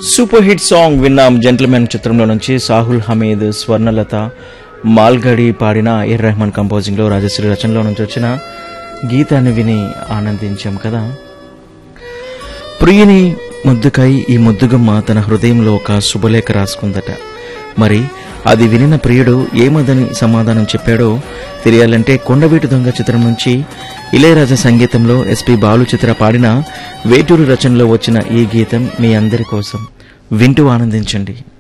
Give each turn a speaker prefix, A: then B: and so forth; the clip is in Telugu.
A: సూపర్ హిట్ సాంగ్ విన్నాం జెంట్మెన్ చిత్రంలో నుంచి సాహుల్ హమీద్ స్వర్ణలత మాల్గడి పాడిన ఎర్ రెహమాన్ కంపోజింగ్ లో రాజశ్రీ రచనలో నుంచి వచ్చిన గీతాన్ని విని ఆనందించాం కదా ప్రియుని ముద్దుకై ఈ ముద్దుగమ్మ తన హృదయంలో ఒక శుభలేఖ రాసుకుందట మరి అది వినిన ప్రియుడు ఏమదని సమాధానం చెప్పాడో తెలియాలంటే కొండవీటి దొంగ చిత్రం నుంచి ఇళయరాజా సంగీతంలో ఎస్పి బాలు చిత్ర పాడిన వేటూరు రచనలో వచ్చిన ఈ గీతం మీ అందరి కోసం వింటూ ఆనందించండి